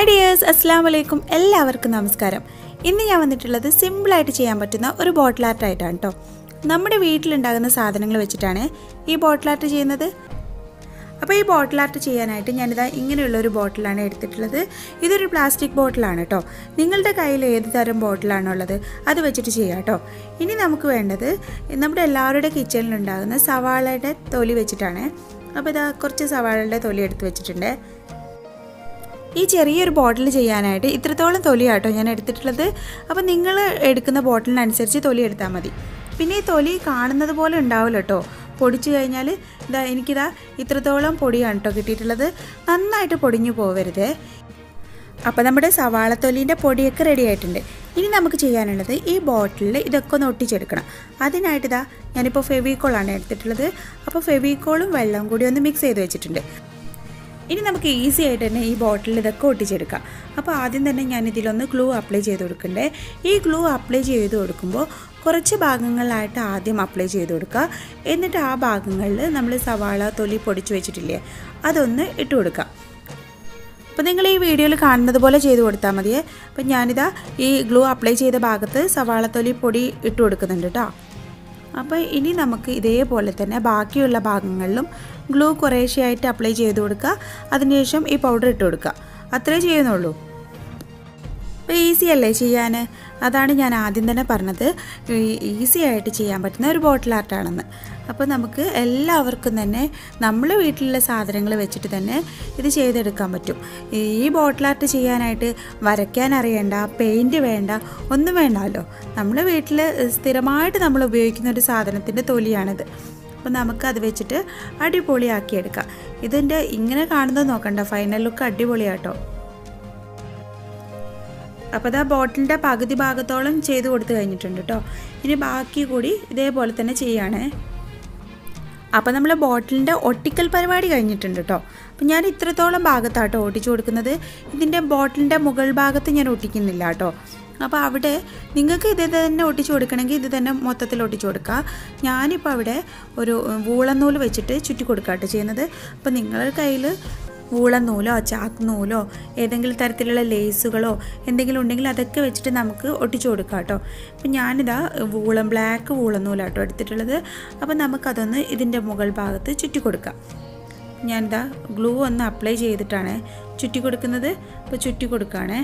hi dears അസ്സാം വലൈക്കും എല്ലാവർക്കും നമസ്കാരം ഇന്ന് ഞാൻ വന്നിട്ടുള്ളത് സിമ്പിളായിട്ട് ചെയ്യാൻ പറ്റുന്ന ഒരു ബോട്ടിൽ ആർട്ട് ആയിട്ടാണ് കേട്ടോ നമ്മുടെ വീട്ടിലുണ്ടാകുന്ന സാധനങ്ങൾ വെച്ചിട്ടാണ് ഈ ബോട്ടിൽ ആർട്ട് ചെയ്യുന്നത് അപ്പോൾ ഈ ബോട്ടിൽ ആർട്ട് ചെയ്യാനായിട്ട് ഞാനിതാ ഇങ്ങനെയുള്ള ഒരു ബോട്ടിലാണ് എടുത്തിട്ടുള്ളത് ഇതൊരു പ്ലാസ്റ്റിക് ബോട്ടിലാണ് കേട്ടോ നിങ്ങളുടെ കയ്യിൽ ഏത് തരം ബോട്ടിലാണോ ഉള്ളത് അത് വെച്ചിട്ട് ചെയ്യാം കേട്ടോ ഇനി നമുക്ക് വേണ്ടത് നമ്മുടെ എല്ലാവരുടെ കിച്ചണിലുണ്ടാകുന്ന സവാളയുടെ തൊലി വെച്ചിട്ടാണ് അപ്പോൾ ഇതാ കുറച്ച് സവാളയുടെ തൊലി എടുത്ത് വെച്ചിട്ടുണ്ട് ഈ ചെറിയൊരു ബോട്ടിൽ ചെയ്യാനായിട്ട് ഇത്രത്തോളം തൊലിയാട്ടോ ഞാൻ എടുത്തിട്ടുള്ളത് അപ്പോൾ നിങ്ങൾ എടുക്കുന്ന ബോട്ടിലിനനുസരിച്ച് തൊലി എടുത്താൽ മതി പിന്നെ ഈ തൊലി കാണുന്നത് പോലെ ഉണ്ടാവില്ല കേട്ടോ പൊടിച്ചു കഴിഞ്ഞാൽ ഇതാ എനിക്കിതാ ഇത്രത്തോളം പൊടിയാണ് കേട്ടോ കിട്ടിയിട്ടുള്ളത് നന്നായിട്ട് പൊടിഞ്ഞു പോവരുതേ അപ്പോൾ നമ്മുടെ സവാളത്തൊലിൻ്റെ പൊടിയൊക്കെ റെഡി ആയിട്ടുണ്ട് ഇനി നമുക്ക് ചെയ്യാനുള്ളത് ഈ ബോട്ടിലിൽ ഇതൊക്കെ ഒന്ന് ഒട്ടിച്ചെടുക്കണം അതിനായിട്ട് ഇതാ ഞാനിപ്പോൾ ഫെവിക്കോളാണ് എടുത്തിട്ടുള്ളത് അപ്പോൾ ഫെവിക്കോളും വെള്ളവും കൂടി ഒന്ന് മിക്സ് ചെയ്ത് വെച്ചിട്ടുണ്ട് ഇനി നമുക്ക് ഈസി ആയിട്ട് തന്നെ ഈ ബോട്ടിൽ ഇതൊക്കെ ഒട്ടിച്ചെടുക്കാം അപ്പോൾ ആദ്യം തന്നെ ഞാൻ ഇതിലൊന്ന് ഗ്ലൂ അപ്ലൈ ചെയ്ത് കൊടുക്കണ്ടേ ഈ ഗ്ലൂ അപ്ലൈ ചെയ്ത് കൊടുക്കുമ്പോൾ കുറച്ച് ഭാഗങ്ങളിലായിട്ട് ആദ്യം അപ്ലൈ ചെയ്ത് കൊടുക്കുക എന്നിട്ട് ആ ഭാഗങ്ങളിൽ നമ്മൾ സവാള തൊലി പൊടിച്ച് വെച്ചിട്ടില്ലേ അതൊന്ന് ഇട്ട് കൊടുക്കാം അപ്പോൾ നിങ്ങൾ ഈ വീഡിയോയിൽ കാണുന്നത് പോലെ ചെയ്ത് കൊടുത്താൽ മതിയേ അപ്പം ഞാനിതാ ഈ ഗ്ലൂ അപ്ലൈ ചെയ്ത ഭാഗത്ത് സവാളത്തൊലി പൊടി ഇട്ട് കൊടുക്കുന്നുണ്ട് കേട്ടോ അപ്പോൾ ഇനി നമുക്ക് ഇതേപോലെ തന്നെ ബാക്കിയുള്ള ഭാഗങ്ങളിലും ഗ്ലൂ കുറേശ്ശെയായിട്ട് അപ്ലൈ ചെയ്ത് കൊടുക്കുക അതിനുശേഷം ഈ പൗഡർ ഇട്ട് കൊടുക്കുക അത്രേ ചെയ്യുന്നുള്ളൂ അപ്പോൾ ഈസി അല്ലേ ചെയ്യാൻ അതാണ് ഞാൻ ആദ്യം തന്നെ പറഞ്ഞത് ഈസി ആയിട്ട് ചെയ്യാൻ പറ്റുന്ന ഒരു ബോട്ടിൽ ആർട്ടാണെന്ന് അപ്പോൾ നമുക്ക് എല്ലാവർക്കും തന്നെ നമ്മളെ വീട്ടിലുള്ള സാധനങ്ങൾ വെച്ചിട്ട് തന്നെ ഇത് ചെയ്തെടുക്കാൻ പറ്റും ഈ ബോട്ടിൽ ആർട്ട് ചെയ്യാനായിട്ട് വരയ്ക്കാൻ അറിയണ്ട പെയിൻറ്റ് വേണ്ട ഒന്നും വേണ്ടല്ലോ നമ്മുടെ വീട്ടിൽ സ്ഥിരമായിട്ട് നമ്മൾ ഉപയോഗിക്കുന്ന ഒരു സാധനത്തിൻ്റെ തൊലിയാണിത് അപ്പോൾ നമുക്ക് അത് വെച്ചിട്ട് അടിപൊളിയാക്കിയെടുക്കാം ഇതിൻ്റെ ഇങ്ങനെ കാണുന്നത് നോക്കണ്ട ഫൈനൽ ലുക്ക് അടിപൊളിയാട്ടോ അപ്പോൾ ഇതാ ബോട്ടിലിൻ്റെ പകുതി ഭാഗത്തോളം ചെയ്ത് കൊടുത്തു കഴിഞ്ഞിട്ടുണ്ട് കേട്ടോ ഇനി ബാക്കി കൂടി ഇതേപോലെ തന്നെ ചെയ്യുകയാണേ അപ്പോൾ നമ്മൾ ബോട്ടിലിൻ്റെ ഒട്ടിക്കൽ പരിപാടി കഴിഞ്ഞിട്ടുണ്ട് കേട്ടോ അപ്പം ഞാൻ ഇത്രത്തോളം ഭാഗത്താട്ടോ ഒട്ടിച്ചു കൊടുക്കുന്നത് ഇതിൻ്റെ ബോട്ടിലിൻ്റെ മുകൾ ഭാഗത്ത് ഞാൻ ഒട്ടിക്കുന്നില്ല കേട്ടോ അപ്പോൾ അവിടെ നിങ്ങൾക്ക് ഇത് തന്നെ ഒട്ടിച്ചു കൊടുക്കണമെങ്കിൽ ഇത് തന്നെ മൊത്തത്തിൽ ഒട്ടിച്ചു കൊടുക്കുക ഞാനിപ്പോൾ അവിടെ ഒരു വൂളന്നൂല് വെച്ചിട്ട് ചുറ്റി കൊടുക്കാട്ടോ ചെയ്യുന്നത് അപ്പോൾ നിങ്ങളുടെ കയ്യിൽ വൂളൻ നൂലോ ചാക്ക് നൂലോ ഏതെങ്കിലും തരത്തിലുള്ള ലേസുകളോ എന്തെങ്കിലും ഉണ്ടെങ്കിൽ അതൊക്കെ വെച്ചിട്ട് നമുക്ക് ഒട്ടിച്ചു കൊടുക്കാം കേട്ടോ അപ്പം ഞാനിതാ വൂളൻ ബ്ലാക്ക് വൂളൻ നൂലാട്ടോ എടുത്തിട്ടുള്ളത് അപ്പോൾ നമുക്കതൊന്ന് ഇതിൻ്റെ മുകൾ ഭാഗത്ത് ചുറ്റി കൊടുക്കാം ഞാനിതാ ഗ്ലൂ ഒന്ന് അപ്ലൈ ചെയ്തിട്ടാണ് ചുറ്റി കൊടുക്കുന്നത് അപ്പോൾ ചുറ്റി കൊടുക്കുകയാണേ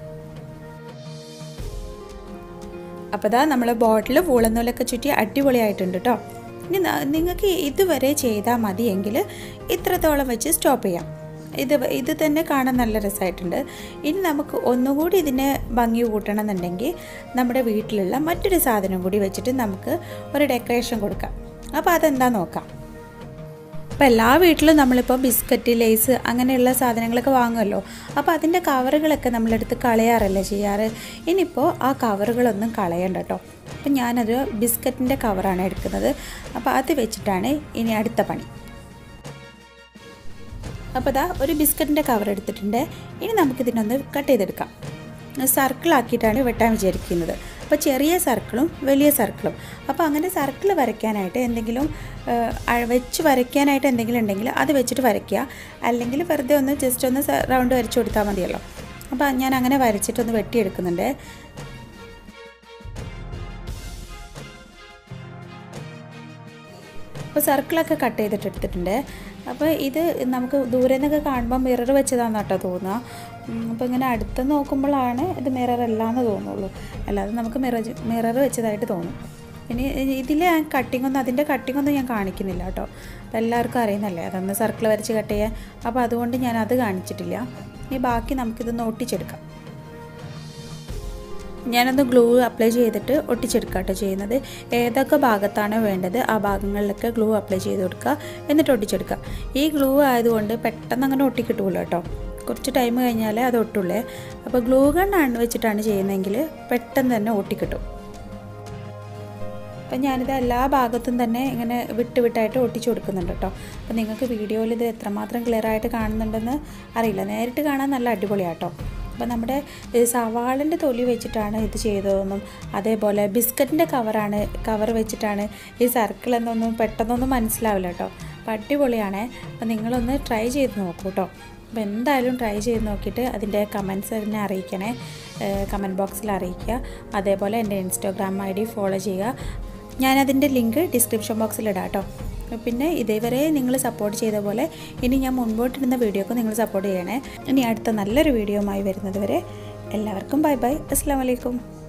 അപ്പോൾ ഇതാ നമ്മൾ ബോട്ടിൽ വൂളന്നൂലൊക്കെ ചുറ്റി അടിപൊളിയായിട്ടുണ്ട് കേട്ടോ ഇനി നിങ്ങൾക്ക് ഇതുവരെ ചെയ്താൽ മതിയെങ്കിൽ ഇത്രത്തോളം വെച്ച് സ്റ്റോപ്പ് ചെയ്യാം ഇത് ഇത് തന്നെ കാണാൻ നല്ല രസമായിട്ടുണ്ട് ഇനി നമുക്ക് ഒന്നുകൂടി ഇതിനെ ഭംഗി കൂട്ടണമെന്നുണ്ടെങ്കിൽ നമ്മുടെ വീട്ടിലുള്ള മറ്റൊരു സാധനം കൂടി വെച്ചിട്ട് നമുക്ക് ഒരു ഡെക്കറേഷൻ കൊടുക്കാം അപ്പോൾ അതെന്താ നോക്കാം അപ്പോൾ എല്ലാ വീട്ടിലും നമ്മളിപ്പോൾ ബിസ്ക്കറ്റ് ലേസ് അങ്ങനെയുള്ള സാധനങ്ങളൊക്കെ വാങ്ങുമല്ലോ അപ്പോൾ അതിൻ്റെ കവറുകളൊക്കെ നമ്മളെടുത്ത് കളയാറല്ലേ ചെയ്യാറ് ഇനിയിപ്പോൾ ആ കവറുകളൊന്നും കളയണ്ട കേട്ടോ അപ്പം ഞാനൊരു ബിസ്ക്കറ്റിൻ്റെ കവറാണ് എടുക്കുന്നത് അപ്പോൾ അത് വെച്ചിട്ടാണ് ഇനി അടുത്ത പണി അപ്പോൾ ഇതാ ഒരു ബിസ്ക്കറ്റിൻ്റെ കവർ എടുത്തിട്ടുണ്ട് ഇനി നമുക്കിതിനൊന്ന് കട്ട് ചെയ്തെടുക്കാം സർക്കിളാക്കിയിട്ടാണ് വെട്ടാൻ വിചാരിക്കുന്നത് അപ്പോൾ ചെറിയ സർക്കിളും വലിയ സർക്കിളും അപ്പോൾ അങ്ങനെ സർക്കിൾ വരയ്ക്കാനായിട്ട് എന്തെങ്കിലും വെച്ച് വരയ്ക്കാനായിട്ട് എന്തെങ്കിലും ഉണ്ടെങ്കിൽ അത് വെച്ചിട്ട് വരയ്ക്കുക അല്ലെങ്കിൽ വെറുതെ ഒന്ന് ജസ്റ്റ് ഒന്ന് റൗണ്ട് വരച്ചു കൊടുത്താൽ മതിയല്ലോ അപ്പോൾ ഞാൻ അങ്ങനെ വരച്ചിട്ടൊന്ന് വെട്ടിയെടുക്കുന്നുണ്ട് അപ്പോൾ സർക്കിളൊക്കെ കട്ട് ചെയ്തിട്ട് എടുത്തിട്ടുണ്ട് അപ്പോൾ ഇത് നമുക്ക് ദൂരെ നിന്നൊക്കെ കാണുമ്പോൾ മിറർ വെച്ചതാണെന്ന് കേട്ടോ തോന്നുക അപ്പോൾ ഇങ്ങനെ അടുത്ത് നോക്കുമ്പോഴാണ് ഇത് മിറർ അല്ലാന്ന് തോന്നുള്ളൂ അല്ലാതെ നമുക്ക് മിറർ മിറർ വെച്ചതായിട്ട് തോന്നും ഇനി ഇതിൽ കട്ടിംഗ് ഒന്നും അതിൻ്റെ കട്ടിംഗ് ഒന്നും ഞാൻ കാണിക്കുന്നില്ല കേട്ടോ അപ്പോൾ എല്ലാവർക്കും അറിയുന്നല്ലേ അതൊന്ന് സർക്കിൾ വരച്ച് കട്ട് ചെയ്യാൻ അപ്പോൾ അതുകൊണ്ട് ഞാൻ അത് കാണിച്ചിട്ടില്ല ഇനി ബാക്കി നമുക്കിതൊന്ന് ഒട്ടിച്ചെടുക്കാം ഞാനൊന്ന് ഗ്ലൂ അപ്ലൈ ചെയ്തിട്ട് ഒട്ടിച്ചെടുക്കുക കേട്ടോ ചെയ്യുന്നത് ഏതൊക്കെ ഭാഗത്താണോ വേണ്ടത് ആ ഭാഗങ്ങളിലൊക്കെ ഗ്ലൂ അപ്ലൈ ചെയ്ത് കൊടുക്കുക എന്നിട്ട് ഒട്ടിച്ചെടുക്കുക ഈ ഗ്ലൂ ആയതുകൊണ്ട് പെട്ടെന്ന് അങ്ങനെ ഒട്ടിക്കിട്ടുമല്ലോ കേട്ടോ കുറച്ച് ടൈം കഴിഞ്ഞാലേ അത് ഒട്ടുള്ളേ അപ്പോൾ ഗ്ലൂ ഗണ്ണാണ് വെച്ചിട്ടാണ് ചെയ്യുന്നതെങ്കിൽ പെട്ടെന്ന് തന്നെ ഒട്ടിക്കിട്ടും അപ്പം ഞാനിത് എല്ലാ ഭാഗത്തും തന്നെ ഇങ്ങനെ വിട്ട് വിട്ടായിട്ട് ഒട്ടിച്ചു കൊടുക്കുന്നുണ്ട് കേട്ടോ അപ്പോൾ നിങ്ങൾക്ക് വീഡിയോയിൽ ഇത് എത്രമാത്രം ക്ലിയർ ആയിട്ട് കാണുന്നുണ്ടെന്ന് അറിയില്ല നേരിട്ട് കാണാൻ നല്ല അടിപൊളിയാട്ടോ അപ്പോൾ നമ്മുടെ സവാളിൻ്റെ തൊലി വെച്ചിട്ടാണ് ഇത് ചെയ്തതെന്നും അതേപോലെ ബിസ്ക്കറ്റിൻ്റെ കവറാണ് കവർ വെച്ചിട്ടാണ് ഈ സർക്കിൾ എന്നൊന്നും പെട്ടെന്നൊന്നും മനസ്സിലാവില്ല കേട്ടോ അപ്പോൾ അടിപൊളിയാണേ അപ്പോൾ നിങ്ങളൊന്ന് ട്രൈ ചെയ്ത് നോക്കൂ കേട്ടോ അപ്പോൾ എന്തായാലും ട്രൈ ചെയ്ത് നോക്കിയിട്ട് അതിൻ്റെ കമൻസ് എന്നെ അറിയിക്കണേ കമൻറ്റ് ബോക്സിൽ അറിയിക്കുക അതേപോലെ എൻ്റെ ഇൻസ്റ്റാഗ്രാം ഐ ഡി ഫോളോ ചെയ്യുക ഞാനതിൻ്റെ ലിങ്ക് ഡിസ്ക്രിപ്ഷൻ ബോക്സിൽ ഇടാം കേട്ടോ പിന്നെ ഇതേവരെ നിങ്ങൾ സപ്പോർട്ട് ചെയ്ത പോലെ ഇനി ഞാൻ മുൻപോട്ടിടുന്ന വീഡിയോക്ക് നിങ്ങൾ സപ്പോർട്ട് ചെയ്യണേ ഇനി അടുത്ത നല്ലൊരു വീഡിയോയുമായി വരുന്നത് വരെ എല്ലാവർക്കും ബൈ ബൈ അസ്സാം വലൈക്കും